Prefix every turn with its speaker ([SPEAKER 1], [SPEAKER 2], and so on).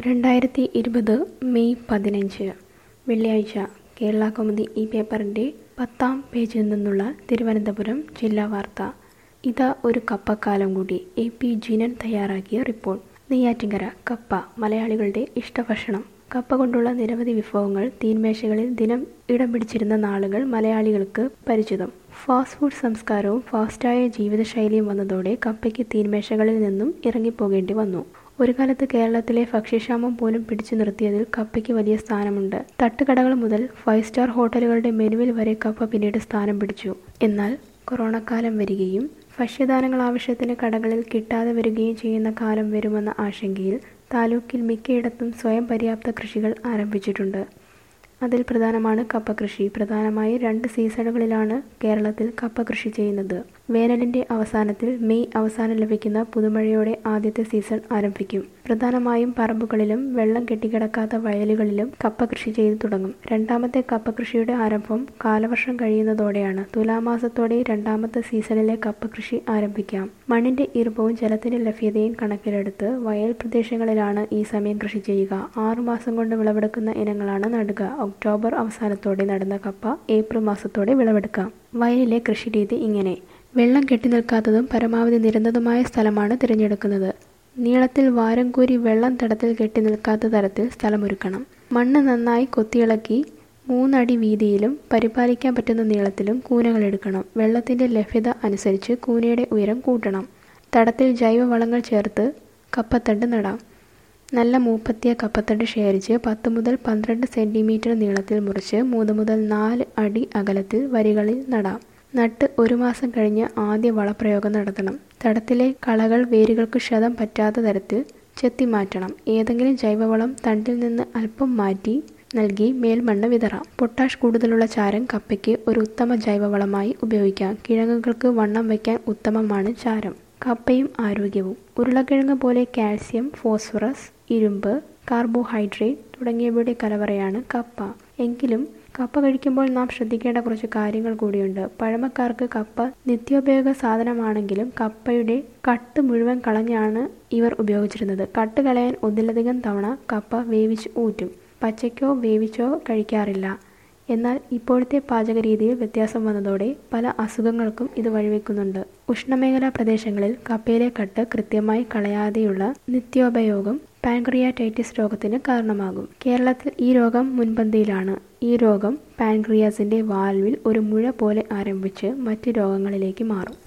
[SPEAKER 1] രണ്ടായിരത്തി ഇരുപത് മെയ് പതിനഞ്ച് വെള്ളിയാഴ്ച കേരള കൗമുദി ഈ പേപ്പറിൻ്റെ പത്താം പേജിൽ നിന്നുള്ള തിരുവനന്തപുരം ജില്ലാ വാർത്ത ഇതാ ഒരു കപ്പക്കാലം കൂടി എ പി ജിനൻ തയ്യാറാക്കിയ റിപ്പോർട്ട് നെയ്യാറ്റിങ്കര കപ്പ മലയാളികളുടെ ഇഷ്ടഭക്ഷണം കപ്പ കൊണ്ടുള്ള നിരവധി വിഭവങ്ങൾ തീന്മേശകളിൽ ദിനം ഇടം പിടിച്ചിരുന്ന നാളുകൾ മലയാളികൾക്ക് പരിചിതം ഫാസ്റ്റ് ഫുഡ് സംസ്കാരവും ഫാസ്റ്റായ ജീവിതശൈലിയും വന്നതോടെ കപ്പയ്ക്ക് തീന്മേശകളിൽ നിന്നും ഇറങ്ങിപ്പോകേണ്ടി വന്നു ഒരു കാലത്ത് കേരളത്തിലെ ഭക്ഷ്യക്ഷാമം പോലും പിടിച്ചു നിർത്തിയതിൽ കപ്പയ്ക്ക് വലിയ സ്ഥാനമുണ്ട് തട്ടുകടകൾ മുതൽ ഫൈവ് സ്റ്റാർ ഹോട്ടലുകളുടെ മെനുവിൽ വരെ കപ്പ പിന്നീട് സ്ഥാനം പിടിച്ചു എന്നാൽ കൊറോണക്കാലം വരികയും ഭക്ഷ്യധാനങ്ങൾ ആവശ്യത്തിന് കടകളിൽ കിട്ടാതെ വരികയും ചെയ്യുന്ന കാലം വരുമെന്ന ആശങ്കയിൽ താലൂക്കിൽ മിക്കയിടത്തും സ്വയം പര്യാപ്ത കൃഷികൾ ആരംഭിച്ചിട്ടുണ്ട് അതിൽ പ്രധാനമാണ് കപ്പ കൃഷി പ്രധാനമായി രണ്ട് സീസണുകളിലാണ് കേരളത്തിൽ കപ്പ കൃഷി ചെയ്യുന്നത് വേനലിന്റെ അവസാനത്തിൽ മെയ് അവസാനം ലഭിക്കുന്ന പുതുമഴയോടെ ആദ്യത്തെ സീസൺ ആരംഭിക്കും പ്രധാനമായും പറമ്പുകളിലും വെള്ളം കെട്ടിക്കിടക്കാത്ത വയലുകളിലും കപ്പ കൃഷി ചെയ്തു തുടങ്ങും രണ്ടാമത്തെ കപ്പ കൃഷിയുടെ ആരംഭം കാലവർഷം കഴിയുന്നതോടെയാണ് തുലാമാസത്തോടെ രണ്ടാമത്തെ സീസണിലെ കപ്പ കൃഷി ആരംഭിക്കാം മണ്ണിന്റെ ഈർപ്പവും ജലത്തിന്റെ ലഭ്യതയും കണക്കിലെടുത്ത് വയൽ പ്രദേശങ്ങളിലാണ് ഈ സമയം കൃഷി ചെയ്യുക ആറുമാസം കൊണ്ട് വിളവെടുക്കുന്ന ഇനങ്ങളാണ് നടുക ഒക്ടോബർ അവസാനത്തോടെ നടുന്ന കപ്പ ഏപ്രിൽ മാസത്തോടെ വിളവെടുക്കാം വയലിലെ കൃഷിരീതി ഇങ്ങനെ വെള്ളം കെട്ടിനിൽക്കാത്തതും പരമാവധി നിരന്തതുമായ സ്ഥലമാണ് തിരഞ്ഞെടുക്കുന്നത് നീളത്തിൽ വാരം കൂരി വെള്ളം തടത്തിൽ കെട്ടി നിൽക്കാത്ത തരത്തിൽ സ്ഥലമൊരുക്കണം മണ്ണ് നന്നായി കൊത്തിയിളക്കി മൂന്നടി വീതിയിലും പരിപാലിക്കാൻ പറ്റുന്ന നീളത്തിലും കൂനകൾ എടുക്കണം വെള്ളത്തിന്റെ ലഭ്യത അനുസരിച്ച് കൂനയുടെ ഉയരം കൂട്ടണം തടത്തിൽ ജൈവവളങ്ങൾ ചേർത്ത് കപ്പത്തണ്ട് നടാം നല്ല മൂപ്പത്തിയ കപ്പത്തണ്ട് ശേഖരിച്ച് പത്ത് മുതൽ പന്ത്രണ്ട് സെന്റിമീറ്റർ നീളത്തിൽ മുറിച്ച് മൂന്ന് മുതൽ നാല് അടി അകലത്തിൽ വരികളിൽ നടാം നട്ട് ഒരു മാസം കഴിഞ്ഞ് ആദ്യ വളപ്രയോഗം നടത്തണം തടത്തിലെ കളകൾ വേരുകൾക്ക് ക്ഷതം പറ്റാത്ത തരത്തിൽ ചെത്തി മാറ്റണം ഏതെങ്കിലും ജൈവവളം തണ്ടിൽ നിന്ന് അല്പം മാറ്റി നൽകി മേൽമണ്ണ് വിതറാം പൊട്ടാഷ് കൂടുതലുള്ള ചാരം കപ്പയ്ക്ക് ഒരു ഉത്തമ ജൈവവളമായി ഉപയോഗിക്കാം കിഴങ്ങുകൾക്ക് വണ്ണം വയ്ക്കാൻ ഉത്തമമാണ് ചാരം കപ്പയും ആരോഗ്യവും ഉരുളക്കിഴങ്ങ് പോലെ കാൽസ്യം ഫോസ്ഫറസ് ഇരുമ്പ് കാർബോഹൈഡ്രേറ്റ് തുടങ്ങിയവയുടെ കലവറയാണ് കപ്പ എങ്കിലും കപ്പ കഴിക്കുമ്പോൾ നാം ശ്രദ്ധിക്കേണ്ട കുറച്ച് കാര്യങ്ങൾ കൂടിയുണ്ട് പഴമക്കാർക്ക് കപ്പ നിത്യോപയോഗ സാധനമാണെങ്കിലും കപ്പയുടെ കട്ട് മുഴുവൻ കളഞ്ഞാണ് ഇവർ ഉപയോഗിച്ചിരുന്നത് കട്ട് കളയാൻ ഒന്നിലധികം തവണ കപ്പ വേവിച്ച് ഊറ്റും പച്ചയ്ക്കോ വേവിച്ചോ കഴിക്കാറില്ല എന്നാൽ ഇപ്പോഴത്തെ പാചക രീതിയിൽ വ്യത്യാസം വന്നതോടെ പല അസുഖങ്ങൾക്കും ഇത് വഴിവെക്കുന്നുണ്ട് ഉഷ്ണമേഖലാ പ്രദേശങ്ങളിൽ കപ്പയിലെ കട്ട് കൃത്യമായി കളയാതെയുള്ള നിത്യോപയോഗം പാൻക്രിയാറ്റൈറ്റിസ് രോഗത്തിന് കാരണമാകും കേരളത്തിൽ ഈ രോഗം മുൻപന്തിയിലാണ് ഈ രോഗം പാൻക്രിയാസിന്റെ വാൽവിൽ ഒരു മുഴ പോലെ ആരംഭിച്ച് മറ്റ് രോഗങ്ങളിലേക്ക് മാറും